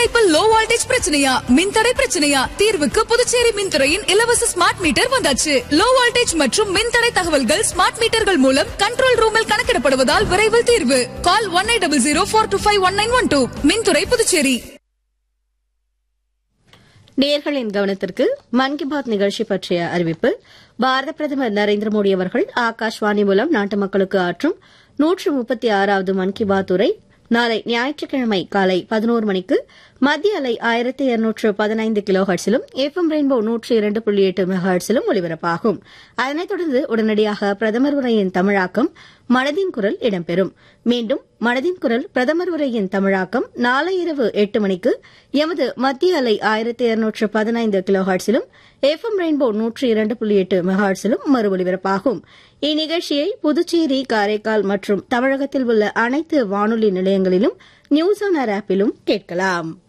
இணைப்பில் low voltage பிரச்சனையா மின்தடை பிரச்சனையா தீர்வுக்கு புதுச்சேரி மின்துறையின் இலவச ஸ்மார்ட் மீட்டர் வந்தாச்சு லோ வோல்டேஜ் மற்றும் மின்தடை தகவல்கள் ஸ்மார்ட் மீட்டர்கள் மூலம் கண்ட்ரோல் ரூமில் கணக்கிடப்படுவதால் விரைவில் தீர்வு call one eight double zero four two five one nine one two மின்துறை புதுச்சேரி நேர்களின் கவனத்திற்கு மன் கி பாத் நிகழ்ச்சி பற்றிய அறிவிப்பு பாரத பிரதமர் நரேந்திர மோடி அவர்கள் ஆகாஷ்வாணி மூலம் நாட்டு மக்களுக்கு ஆற்றும் நூற்று முப்பத்தி ஆறாவது மன் கி பாத் உரை நாளை ஞாயிற்றுக்கிழமை காலை பதினோரு மணிக்கு மத்திய அலை ஆயிரத்தி இருநூற்று பதினைந்து கிலோ ஹர்ட்ஸிலும் எஃப்எம் ரெயின்போ நூற்று இரண்டு புள்ளி எட்டு மெகாஹர்ட்ஸிலும் ஒலிபரப்பாகும் அதனைத் தொடர்ந்து உடனடியாக பிரதமர் உரையின் தமிழாக்கம் மனதின் குரல் இடம்பெறும் மீண்டும் மனதின் குரல் பிரதமர் உரையின் தமிழாக்கம் நாளை இரவு எட்டு மணிக்கு எமது மத்திய அலை ஆயிரத்தி இருநூற்று பதினைந்து கிலோ ஹர்ட்ஸிலும் எஃப்எம் ரெயின்போ நூற்று இரண்டு புள்ளி எட்டு மெகாஹர்ட்ஸிலும் மறு ஒலிபரப்பாகும் இந்நிகழ்ச்சியை புதுச்சேரி காரைக்கால் மற்றும் தமிழகத்தில் உள்ள அனைத்து வானொலி நிலையங்களிலும் நியூஸ் ஆன் ஏர் ஆப்பிலும் கேட்கலாம்